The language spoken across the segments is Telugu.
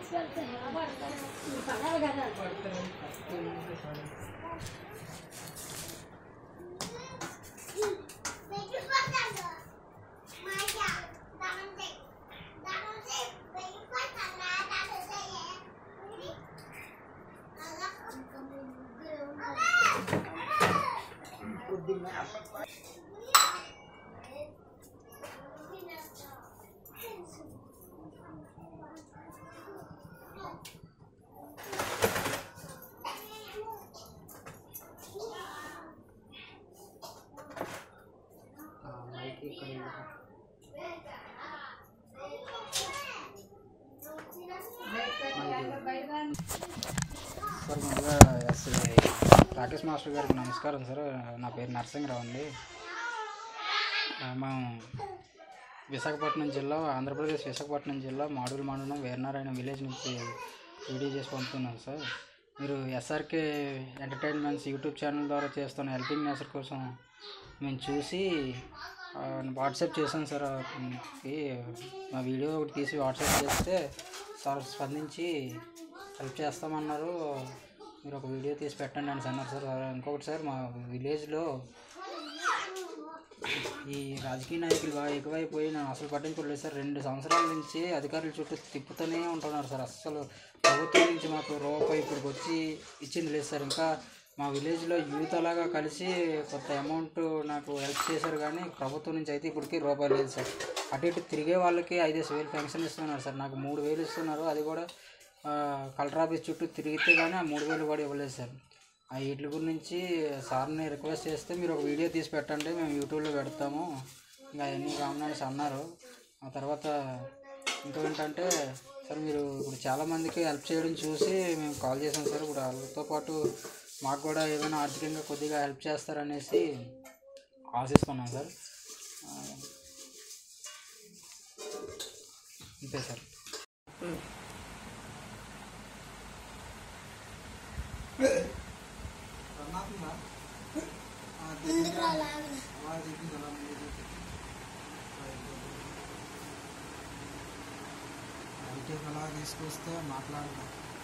సార్ ముందుగా ఎస్ఐ రాకేష్ మాస్టర్ గారికి నమస్కారం సార్ నా పేరు నరసింహరావు అండి ఆ, మేము విశాఖపట్నం జిల్లా ఆంధ్రప్రదేశ్ విశాఖపట్నం జిల్లా మాడుగుల మండలం వీరనారాయణ విలేజ్ నుంచి వీడియో చేసి పంపుతున్నాం సార్ మీరు ఎస్ఆర్కే ఎంటర్టైన్మెంట్స్ యూట్యూబ్ ఛానల్ ద్వారా చేస్తున్న హెల్పింగ్ నేచర్ కోసం మేము చూసి ఆ, వాట్సాప్ చేశాం సార్ అతనికి. మా వీడియో ఒకటి తీసి వాట్సాప్ చేస్తే సార్ స్పందించి హెల్ప్ చేస్తామన్నారు మీరు ఒక వీడియో తీసి పెట్టండి అని అన్నారు సార్ ఇంకొకటి సార్ మా విలేజ్లో ఈ రాజకీయ నాయకులు బాగా ఎక్కువైపోయి నేను అసలు పట్టించుకోలేదు సార్ రెండు సంవత్సరాల నుంచి అధికారుల చుట్టూ తిప్పుతూనే ఉంటున్నారు సార్ అస్సలు ప్రభుత్వం నుంచి మాకు రూపాయి ఇప్పటికి వచ్చి ఇచ్చింది లేదు సార్ ఇంకా మా విలేజ్లో యూత్ అలాగా కలిసి కొంత అమౌంట్ నాకు హెల్ప్ చేశారు కానీ ప్రభుత్వం నుంచి అయితే ఇప్పటికీ రూపాయి లేదు సార్ అటు ఇటు తిరిగే వాళ్ళకి ఐదేసి వేలు పెన్షన్ ఇస్తున్నారు సార్ నాకు మూడు వేలు ఇస్తున్నారు అది కూడా ఆ, కలెక్టర్ ఆఫీస్ చుట్టూ తిరిగితే కానీ ఆ మూడు వేలు కూడా ఇవ్వలేదు సార్ ఆ వీటి గురించి సార్ని రిక్వెస్ట్ చేస్తే మీరు ఒక వీడియో తీసి పెట్టండి మేము యూట్యూబ్లో పెడతాము ఇంకా అవన్నీ కామనర్స్ అన్నారు ఆ తర్వాత ఇంకేంటంటే సార్ మీరు ఇప్పుడు చాలామందికి హెల్ప్ చేయడం చూసి మేము కాల్ చేసాం సార్ ఇప్పుడు వాళ్ళతో పాటు మాకు కూడా ఏమైనా ఆర్థికంగా కొద్దిగా హెల్ప్ చేస్తారనేసి ఆశిస్తున్నాం సార్ ఆ, అంతే సార్ బయటికి అలా తీసుకొస్తే మాట్లాడదాం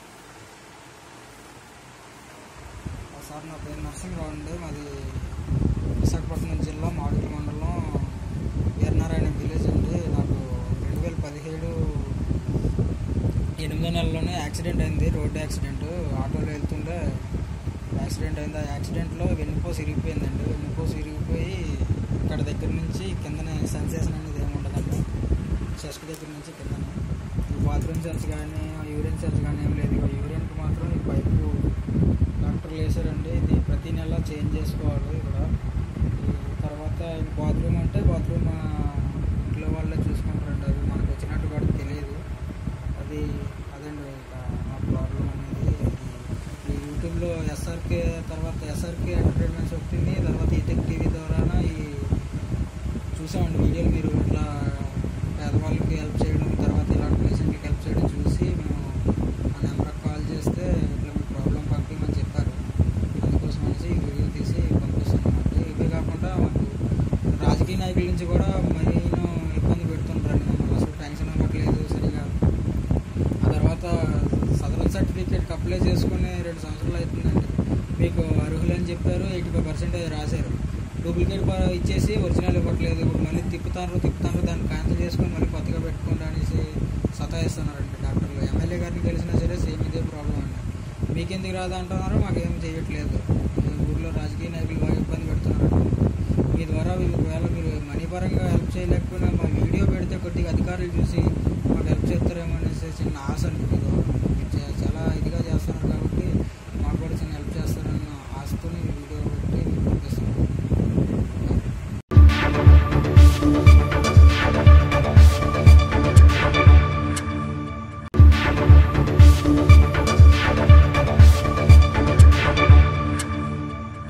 సార్ నా పేరు నరసింహరావు అండి మాది విశాఖపట్నం జిల్లా మాడుగుల మండలం వీరనారాయణ విలేజ్ అండి నాకు రెండు వేల పదిహేడు ఎనిమిదో నెలలోనే యాక్సిడెంట్ అయింది రోడ్డు యాక్సిడెంట్ ఆటోలో వెళ్తుంటే యాక్సిడెంట్ అయింది ఆ యాక్సిడెంట్లో వెన్నుపోసి ఇరిగిపోయిందండి వెన్నుపోసి ఇరిగిపోయి ఇక్కడ దగ్గర నుంచి కిందనే సెన్సేషన్ అనేది ఏమి ఉండదండి చెస్ట్ దగ్గర నుంచి కిందనే ఈ బాత్రూమ్ సెన్స్ కానీ యూరిన్ సెన్స్ కానీ ఏం లేదు ఇక యూరిన్కి మాత్రం ఈ పైపు డాక్టర్లు వేసారండి ఇది ప్రతి నెల చేంజ్ చేసుకోవాలి ఇక్కడ ఈ తర్వాత ఈ బాత్రూమ్ అంటే బాత్రూమ్ ఆ, ఇంట్లో వాళ్ళే చూసుకుంటారండి అది మనకు వచ్చినట్టు కూడా తెలియదు అది అదండి ఇక మా ప్రాబ్లం అనేది అది ఈ యూట్యూబ్లో ఎస్ఆర్కే తర్వాత ఎస్ఆర్కే ఎంటర్టైన్మెంట్స్ వచ్చింది తర్వాత ఈటెక్ టీవీ ద్వారా ఈ చూసామండి వీడియోలు మీరు ఇట్లా పేదవాళ్ళకి హెల్ప్ చేయడం తర్వాత ఇలాంటి పేషెంట్కి హెల్ప్ చేయడం చూసి మేము ఆ నెంబర్కి కాల్ చేస్తే ఇట్లా మీ ప్రాబ్లం పంపించమని చెప్పారు అందుకోసం అనేసి ఈ వీడియో తీసి పంపిస్తున్నామండి ఇవే కాకుండా మాకు రాజకీయ నాయకుల నుంచి కూడా మెయిన్ ఇబ్బంది పెడుతుంటారండి మమ్మల్ని అసలు టెన్షన్ ఇవ్వట్లేదు సరిగా ఆ తర్వాత సదరన్ సర్టిఫికేట్కి అప్లై చేసుకుని రెండు సంవత్సరాలు అవుతుందండి మీకు అర్హులని చెప్పారు ఎయిటీ ఫైవ్ పర్సెంటేజ్ రాశారు డూప్లికేట్ ప- ఇచ్చేసి ఒరిజినల్ ఇవ్వట్లేదు ఇప్పుడు మళ్ళీ తిప్పుతారు తిప్పుతారు దాన్ని క్యాన్సిల్ చేసుకొని మళ్ళీ కొత్తగా పెట్టుకోండి అనేసి సతాయిస్తున్నారండి డాక్టర్లు ఎమ్మెల్యే గారిని కలిసినా సరే సేమ్ ఇదే ప్రాబ్లం అండి మీకెందుకు రాదా అంటున్నారు మాకేం చేయట్లేదు ఈ ఊర్లో రాజకీయ నాయకులు బాగా ఇబ్బంది పెడుతున్నారు మీ ద్వారా ఒకవేళ మీరు మనీ పరంగా హెల్ప్ చేయలేకపోయినా మా వీడియో పెడితే కొద్దిగా అధికారులు చూసి